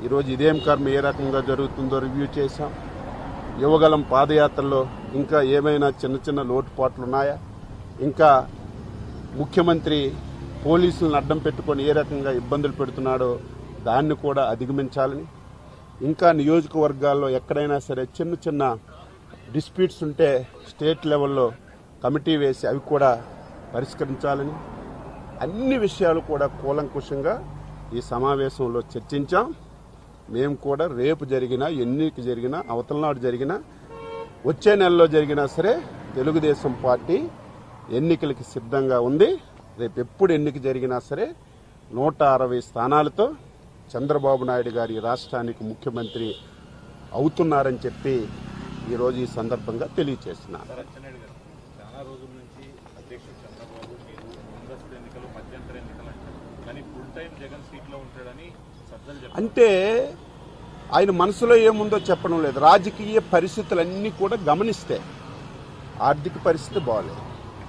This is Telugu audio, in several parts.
ఈరోజు ఇదేం కర్మ ఏ రకంగా జరుగుతుందో రివ్యూ చేశాం యువగలం పాదయాత్రలో ఇంకా ఏమైనా చిన్న చిన్న లోటుపాట్లు ఉన్నాయా ఇంకా ముఖ్యమంత్రి పోలీసులను అడ్డం పెట్టుకొని ఏ రకంగా ఇబ్బందులు పెడుతున్నాడో దాన్ని కూడా అధిగమించాలని ఇంకా నియోజకవర్గాల్లో ఎక్కడైనా సరే చిన్న చిన్న డిస్ప్యూట్స్ ఉంటే స్టేట్ లెవెల్లో కమిటీ వేసి అవి కూడా పరిష్కరించాలని అన్ని విషయాలు కూడా కూలంకుషంగా ఈ సమావేశంలో చర్చించాం మేము కూడా రేపు జరిగిన ఎన్నిక జరిగిన అవతల నాడు జరిగిన వచ్చే నెలలో జరిగినా సరే తెలుగుదేశం పార్టీ ఎన్నికలకి సిద్ధంగా ఉంది రేపు ఎప్పుడు ఎన్నిక జరిగినా సరే నూట అరవై స్థానాలతో చంద్రబాబు నాయుడు గారి రాష్ట్రానికి ముఖ్యమంత్రి అవుతున్నారని చెప్పి ఈరోజు ఈ సందర్భంగా తెలియచేస్తున్నాను అచ్చెన్నాయుడు గారు చాలా రోజుల నుంచి అధ్యక్షుడు చంద్రబాబు మీరు ముందస్తు ఎన్నికలు మధ్యంతర ఎన్నికలు అంటారు కానీ ఫుల్ టైం జగన్ సీట్ లో ఉంటాడని సజ్జలు చెప్పారు అంటే ఆయన మనసులో ఏముందో చెప్పడం లేదు రాజకీయ పరిస్థితులన్నీ కూడా గమనిస్తే ఆర్థిక పరిస్థితి బాగలేదు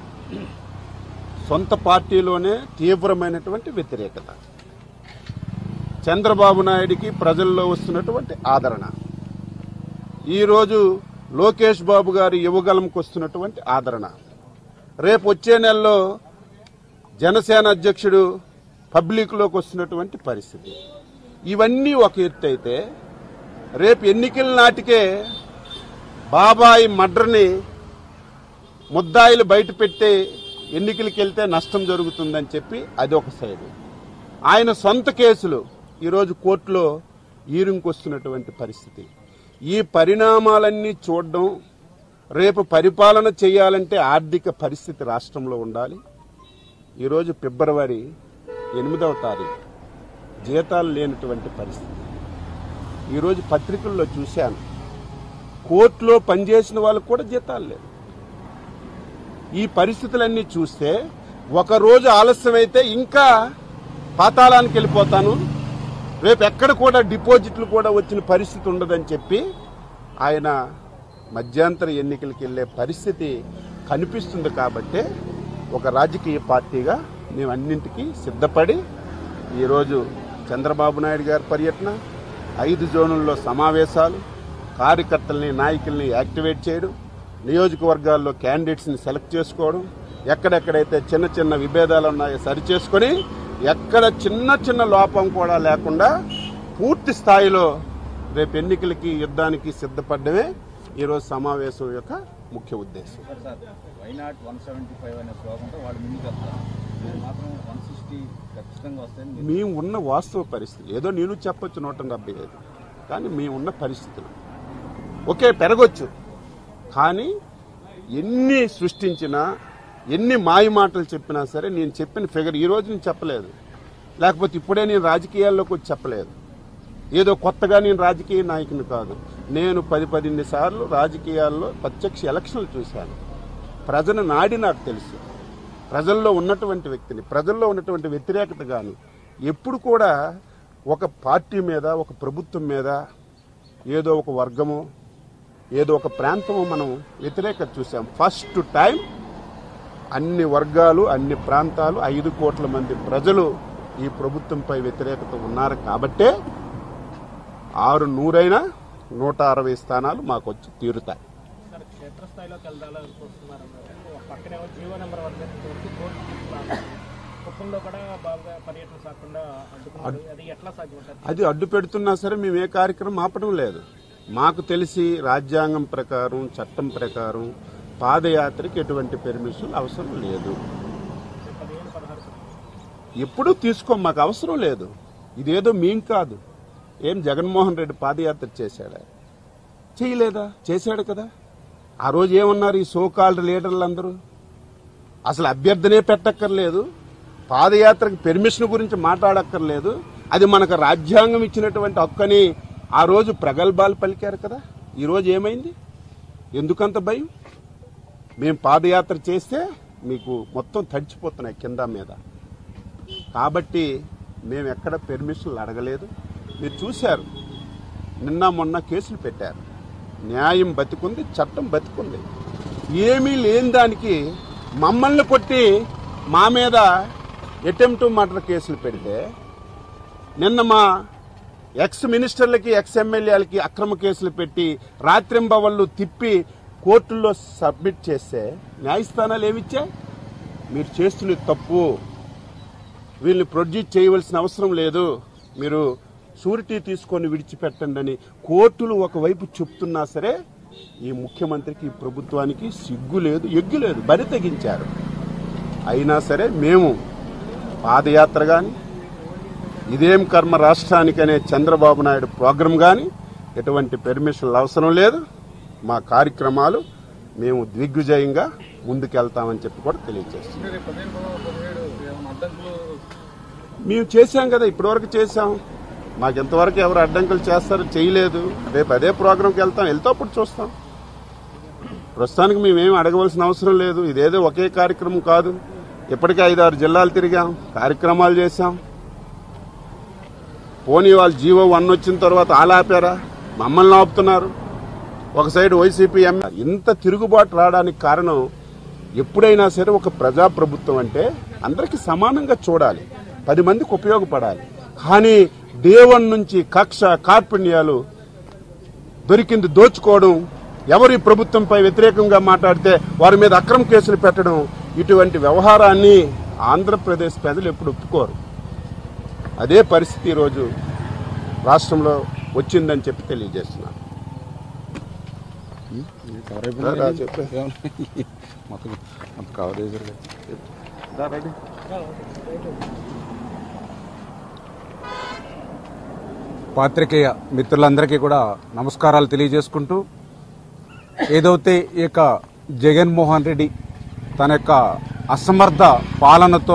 సొంత పార్టీలోనే తీవ్రమైనటువంటి వ్యతిరేకత చంద్రబాబు నాయుడికి ప్రజల్లో వస్తున్నటువంటి ఆదరణ ఈరోజు లోకేష్ బాబు గారి యువగలంకి వస్తున్నటువంటి ఆదరణ రేపు వచ్చే నెలలో జనసేన అధ్యక్షుడు పబ్లిక్లోకి వస్తున్నటువంటి పరిస్థితి ఇవన్నీ ఒక ఎత్తు అయితే రేపు ఎన్నికల నాటికే బాబాయి మడ్రని ముద్దాయిలు బయట పెట్టి ఎన్నికలకి వెళ్తే నష్టం జరుగుతుందని చెప్పి అది ఒక సైడు ఆయన సొంత కేసులు ఈరోజు కోర్టులో ఈరుంకొస్తున్నటువంటి పరిస్థితి ఈ పరిణామాలన్నీ చూడడం రేపు పరిపాలన చేయాలంటే ఆర్థిక పరిస్థితి రాష్ట్రంలో ఉండాలి ఈరోజు ఫిబ్రవరి ఎనిమిదవ తారీఖు జీతాలు లేనటువంటి పరిస్థితి ఈరోజు పత్రికల్లో చూశాను కోర్టులో పనిచేసిన వాళ్ళకు కూడా జీతాలు లేవు ఈ పరిస్థితులన్నీ చూస్తే ఒక రోజు ఆలస్యమైతే ఇంకా పాతాళానికి వెళ్ళిపోతాను రేపు ఎక్కడ కూడా డిపాజిట్లు కూడా వచ్చిన పరిస్థితి ఉండదని చెప్పి ఆయన మధ్యాంతర ఎన్నికలకు వెళ్ళే పరిస్థితి కనిపిస్తుంది కాబట్టే ఒక రాజకీయ పార్టీగా మేము అన్నింటికీ సిద్ధపడి ఈరోజు చంద్రబాబు నాయుడు గారి పర్యటన ఐదు జోనుల్లో సమావేశాలు కార్యకర్తల్ని నాయకుల్ని యాక్టివేట్ చేయడం నియోజకవర్గాల్లో క్యాండిడేట్స్ని సెలెక్ట్ చేసుకోవడం ఎక్కడెక్కడైతే చిన్న చిన్న విభేదాలు ఉన్నాయో సరిచేసుకొని ఎక్కడ చిన్న చిన్న లోపం కూడా లేకుండా పూర్తి స్థాయిలో రేపు ఎన్నికలకి యుద్ధానికి సిద్ధపడమే ఈరోజు సమావేశం యొక్క ముఖ్య ఉద్దేశం sir sir why not one seventy five అనే స్లోగన్తో వాళ్ళు ముందుకు వెళ్తారు మీరు మాత్రం వన్ సిక్స్టీ ఖచ్చితంగా వస్తాయని మీరు మేము ఉన్న వాస్తవ పరిస్థితి ఏదో నేను చెప్పొచ్చు నూట డెబ్బై ఐదు కానీ మేము ఉన్న పరిస్థితులు ఓకే పెరగొచ్చు కానీ ఎన్ని సృష్టించినా ఎన్ని మాయ మాటలు చెప్పినా సరే నేను చెప్పిన ఫిగర్ ఈ రోజు నేను చెప్పలేదు లేకపోతే ఇప్పుడే నేను రాజకీయాల్లోకి వచ్చి చెప్పలేదు ఏదో కొత్తగా నేను రాజకీయ నాయకుని కాదు నేను పది పదిహేను సార్లు రాజకీయాల్లో ప్రత్యక్ష ఎలక్షన్లు చూశాను ప్రజల నాడి నాకు తెలుసు ప్రజల్లో ఉన్నటువంటి వ్యక్తిని ప్రజల్లో ఉన్నటువంటి వ్యతిరేకత కానీ ఎప్పుడు కూడా ఒక పార్టీ మీద ఒక ప్రభుత్వం మీద ఏదో ఒక వర్గము ఏదో ఒక ప్రాంతము మనం వ్యతిరేకత చూసాం ఫస్ట్ టైం అన్ని వర్గాలు అన్ని ప్రాంతాలు ఐదు కోట్ల మంది ప్రజలు ఈ ప్రభుత్వంపై వ్యతిరేకత ఉన్నారు కాబట్టే ఆరు నూరైనా నూట అరవై స్థానాలు మాకు వచ్చి తీరుతాయి సార్ క్షేత్రస్థాయిలోకి వెళ్దాలనుకుంటున్నారన్నారు ఒక పక్కనేమో GO number one court court తీసుకురావాలి. కుప్పంలో కూడా బాగా పర్యటన సాగకుండా అడ్డుకున్నారు అది ఎట్లా సాధ్యమంటారు అది అడ్డు పెడుతున్నా సరే మేము ఏ కార్యక్రమం ఆపడం లేదు మాకు తెలిసి రాజ్యాంగం ప్రకారం చట్టం ప్రకారం పాదయాత్రకి ఎటువంటి పెర్మిషన్ అవసరం లేదు పదిహేను పదహారు ఎప్పుడూ తీసుకోం మాకు అవసరం లేదు ఇదేదో మేం కాదు ఏం జగన్మోహన్ రెడ్డి పాదయాత్ర చేశాడా చేయలేదా చేశాడు కదా ఆ రోజు ఏమన్నారు ఈ సోకాల్డ్ లీడర్లందరూ అసలు అభ్యర్థనే పెట్టక్కర్లేదు పాదయాత్రకు పెర్మిషన్ గురించి మాట్లాడక్కర్లేదు అది మనకు రాజ్యాంగం ఇచ్చినటువంటి హక్కని ఆ రోజు ప్రగల్భాలు పలికారు కదా ఈ రోజు ఏమైంది ఎందుకంత భయం మేము పాదయాత్ర చేస్తే మీకు మొత్తం తడిచిపోతున్నాయి కింద మీద కాబట్టి మేము ఎక్కడ పెర్మిషన్లు అడగలేదు మీరు చూశారు నిన్న మొన్న కేసులు పెట్టారు న్యాయం బతికుంది చట్టం బతికుంది ఏమీ లేని దానికి మమ్మల్ని కొట్టి మా మీద అటెంప్ట్ మర్డర్ కేసులు పెడితే నిన్న మా ఎక్స్ మినిస్టర్లకి ఎక్స్ ఎమ్మెల్యేలకి అక్రమ కేసులు పెట్టి రాత్రింబవళ్ళు తిప్పి కోర్టుల్లో సబ్మిట్ చేస్తే న్యాయస్థానాలు ఏమిచ్చాయి మీరు చేస్తున్నది తప్పు వీళ్ళని ప్రొడ్యూస్ చేయవలసిన అవసరం లేదు మీరు షూరిటీ తీసుకొని విడిచిపెట్టండి అని కోర్టులు ఒకవైపు చెప్తున్నా సరే ఈ ముఖ్యమంత్రికి ఈ ప్రభుత్వానికి సిగ్గు లేదు ఎగ్గు లేదు బరి తెగించారు అయినా సరే మేము పాదయాత్ర కానీ ఇదేం కర్మ రాష్ట్రానికి అనే చంద్రబాబు నాయుడు ప్రోగ్రాం కానీ ఎటువంటి పెర్మిషన్లు అవసరం లేదు మా కార్యక్రమాలు మేము దిగ్విజయంగా ముందుకెళ్తామని చెప్పి కూడా తెలియజేస్తున్నాం రేపు పదిహేను పదహారు, పదిహేడు ఏమైనా అడ్డంకులు మేము చేశాం కదా ఇప్పటివరకు చేశాం మాకు ఎంతవరకు ఎవరు అడ్డంకులు చేస్తారో చేయలేదు రేపు అదే ప్రోగ్రాంకి వెళ్తాం వెళ్తే అప్పుడు చూస్తాం ప్రస్తుతానికి మేమేం అడగవలసిన అవసరం లేదు ఇదేదో ఒకే కార్యక్రమం కాదు ఇప్పటికే ఐదారు జిల్లాలు తిరిగాం కార్యక్రమాలు చేశాం పోనీ వాళ్ళు జీవో వన్ వచ్చిన తర్వాత ఆలాపారా మమ్మల్ని ఆపుతున్నారు ఒక సైడ్ వైసీపీ ఎం ఇంత తిరుగుబాటు రావడానికి కారణం ఎప్పుడైనా సరే ఒక ప్రజాప్రభుత్వం అంటే అందరికీ సమానంగా చూడాలి పది మందికి ఉపయోగపడాలి కానీ డే వన్ నుంచి కక్ష కార్పణ్యాలు దొరికింది దోచుకోవడం ఎవరి ప్రభుత్వంపై వ్యతిరేకంగా మాట్లాడితే వారి మీద అక్రమ కేసులు పెట్టడం ఇటువంటి వ్యవహారాన్ని ఆంధ్రప్రదేశ్ ప్రజలు ఎప్పుడు ఒప్పుకోరు అదే పరిస్థితి ఈరోజు రాష్ట్రంలో వచ్చిందని చెప్పి తెలియజేస్తున్నాను రా, రా, చెప్పు. మొత్తం మొత్తం కవర్ చేశారు రా, రెడీ. పాత్రికేయ మిత్రులందరికీ కూడా నమస్కారాలు తెలియజేసుకుంటూ ఏదైతే ఈ యొక్క జగన్మోహన్ రెడ్డి తన యొక్క అసమర్థ పాలనతో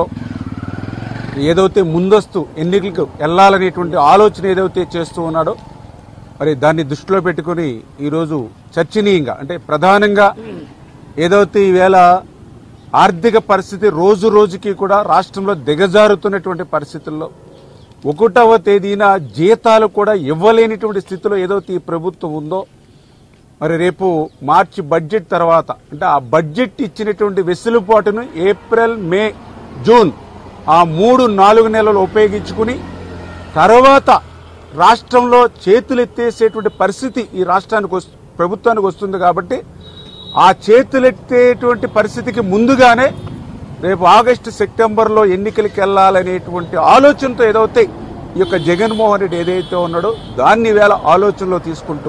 ఏదైతే ముందస్తు ఎన్నికలకు వెళ్ళాలనేటువంటి ఆలోచన ఏదైతే చేస్తూ ఉన్నాడో మరి దాన్ని దృష్టిలో పెట్టుకుని ఈరోజు చర్చనీయంగా అంటే ప్రధానంగా ఏదైతే ఈవేళ ఆర్థిక పరిస్థితి రోజు రోజుకి కూడా రాష్ట్రంలో దిగజారుతున్నటువంటి పరిస్థితుల్లో ఒకటవ తేదీన జీతాలు కూడా ఇవ్వలేనిటువంటి స్థితిలో ఏదైతే ఈ ప్రభుత్వం ఉందో మరి రేపు మార్చి బడ్జెట్ తర్వాత అంటే ఆ బడ్జెట్ ఇచ్చినటువంటి వెసులుబాటును ఏప్రిల్ మే జూన్ ఆ మూడు నాలుగు నెలలు ఉపయోగించుకుని తర్వాత రాష్ట్రంలో చేతులెత్తేసేటువంటి పరిస్థితి ఈ రాష్ట్రానికి వస్తు- ప్రభుత్వానికి వస్తుంది కాబట్టి ఆ చేతులెత్తేటువంటి పరిస్థితికి ముందుగానే రేపు ఆగస్టు సెప్టెంబర్లో ఎన్నికలకు వెళ్ళాలనేటువంటి ఆలోచనతో ఏదైతే ఈ యొక్క జగన్మోహన్ రెడ్డి ఏదైతే ఉన్నాడో దాన్ని వేళ ఆలోచనలో తీసుకుంటూ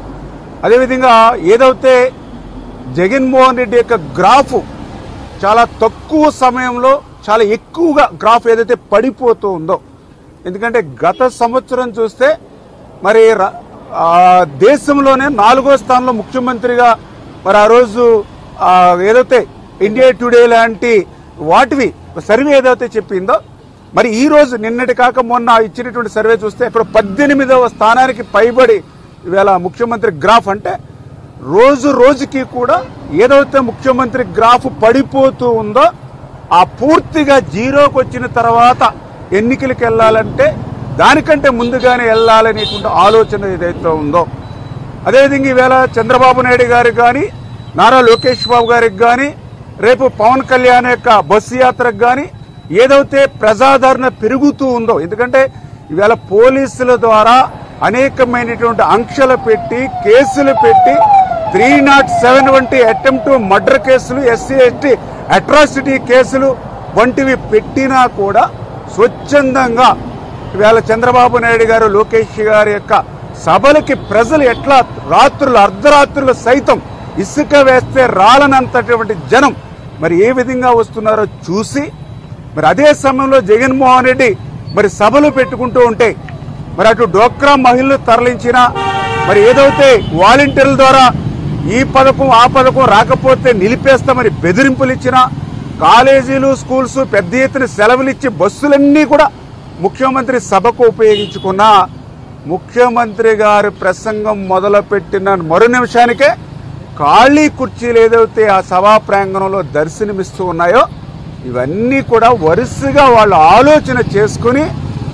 అదేవిధంగా ఏదైతే జగన్మోహన్ రెడ్డి యొక్క గ్రాఫ్ చాలా తక్కువ సమయంలో చాలా ఎక్కువగా గ్రాఫ్ ఏదైతే పడిపోతూ ఉందో ఎందుకంటే గత సంవత్సరం చూస్తే మరి ర- ఆ, దేశంలోనే నాలుగో స్థానంలో ముఖ్యమంత్రిగా మరి ఆ రోజు ఆ, ఏదైతే ఇండియా టుడే లాంటి వాటివి సర్వే ఏదైతే చెప్పిందో మరి ఈ రోజు నిన్నటి కాక మొన్న ఇచ్చినటువంటి సర్వే చూస్తే ఇప్పుడు పద్దెనిమిదవ స్థానానికి పైబడి ఇవాళ ముఖ్యమంత్రి గ్రాఫ్ అంటే రోజు రోజుకి కూడా ఏదైతే ముఖ్యమంత్రి గ్రాఫ్ పడిపోతూ ఉందో ఆ పూర్తిగా జీరోకి వచ్చిన తర్వాత ఎన్నికలకు వెళ్ళాలంటే దానికంటే ముందుగానే వెళ్ళాలనేటువంటి ఆలోచన ఏదైతే ఉందో అదేవిధంగా ఈవేళ చంద్రబాబు నాయుడు గారికి కానీ నారా లోకేష్ బాబు గారికి కానీ రేపు పవన్ కళ్యాణ్ యొక్క బస్సు యాత్రకు కానీ ఏదైతే ప్రజాదరణ పెరుగుతూ ఉందో ఎందుకంటే ఈవేళ పోలీసుల ద్వారా అనేకమైనటువంటి ఆంక్షలు పెట్టి కేసులు పెట్టి త్రీ నాట్ సెవెన్ వంటి అటెంప్ట్ మర్డర్ కేసులు ఎస్సీ ఎస్టీ అట్రాసిటీ కేసులు వంటివి పెట్టినా కూడా స్వచ్ఛందంగా ఇవాళ చంద్రబాబు నాయుడు గారు లోకేష్ గారి యొక్క సభలకి ప్రజలు ఎట్లా రాత్రులు అర్ధరాత్రులు సైతం ఇసుక వేస్తే రాలనంతటువంటి జనం మరి ఏ విధంగా వస్తున్నారో చూసి మరి అదే సమయంలో జగన్మోహన్ రెడ్డి మరి సభలు పెట్టుకుంటూ ఉంటే మరి అటు డోక్రా మహిళలు తరలించిన మరి ఏదైతే వాలంటీర్ల ద్వారా ఈ పథకం ఆ పథకం రాకపోతే నిలిపేస్తామని బెదిరింపులు ఇచ్చినా కాలేజీలు స్కూల్స్ పెద్ద ఎత్తున సెలవులు ఇచ్చి బస్సులన్నీ కూడా ముఖ్యమంత్రి సభకు ఉపయోగించుకున్న ముఖ్యమంత్రి గారి ప్రసంగం మొదలుపెట్టిన మరు నిమిషానికే ఖాళీ కుర్చీలు ఏదైతే ఆ సభా ప్రాంగణంలో దర్శనమిస్తూ ఉన్నాయో ఇవన్నీ కూడా వరుసగా వాళ్ళు ఆలోచన చేసుకుని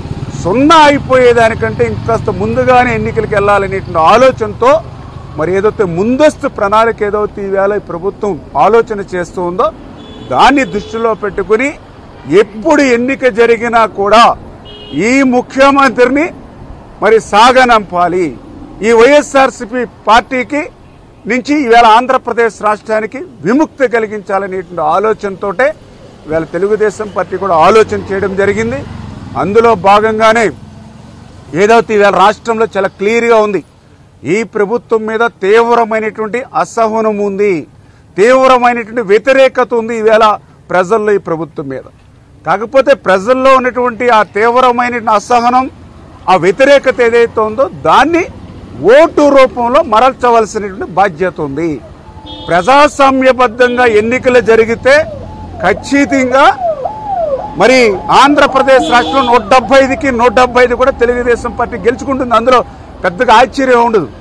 సున్నా అయిపోయేదానికంటే ఇంకాస్త ముందుగానే ఎన్నికలకు వెళ్ళాలనేటువంటి ఆలోచనతో మరి ఏదైతే ముందస్తు ప్రణాళిక ఏదైతే ఈవేళ ఈ ప్రభుత్వం ఆలోచన చేస్తూ ఉందో దాన్ని దృష్టిలో పెట్టుకుని ఎప్పుడు ఎన్నిక జరిగినా కూడా ఈ ముఖ్యమంత్రిని మరి సాగనంపాలి ఈ వైఎస్ఆర్సిపి పార్టీకి నుంచి ఈవేళ ఆంధ్రప్రదేశ్ రాష్ట్రానికి విముక్తి కలిగించాలనేటువంటి ఆలోచనతోటే ఇవాళ తెలుగుదేశం పార్టీ కూడా ఆలోచన చేయడం జరిగింది అందులో భాగంగానే ఏదైతే ఇవాళ రాష్ట్రంలో చాలా క్లియర్గా ఉంది ఈ ప్రభుత్వం మీద తీవ్రమైనటువంటి అసహనం ఉంది తీవ్రమైనటువంటి వ్యతిరేకత ఉంది ఈవేళ ప్రజల్లో ఈ ప్రభుత్వం మీద కాకపోతే ప్రజల్లో ఉన్నటువంటి ఆ తీవ్రమైన అసహనం ఆ వ్యతిరేకత ఏదైతే ఉందో దాన్ని ఓటు రూపంలో మరల్చవలసినటువంటి బాధ్యత ఉంది ప్రజాస్వామ్యబద్ధంగా ఎన్నికలు జరిగితే ఖచ్చితంగా మరి ఆంధ్రప్రదేశ్ రాష్ట్రంలో నూట డెబ్బై ఐదుకి నూట డెబ్బై ఐదు కూడా తెలుగుదేశం పార్టీ గెలుచుకుంటుంది అందులో పెద్దగా ఆశ్చర్యం ఉండదు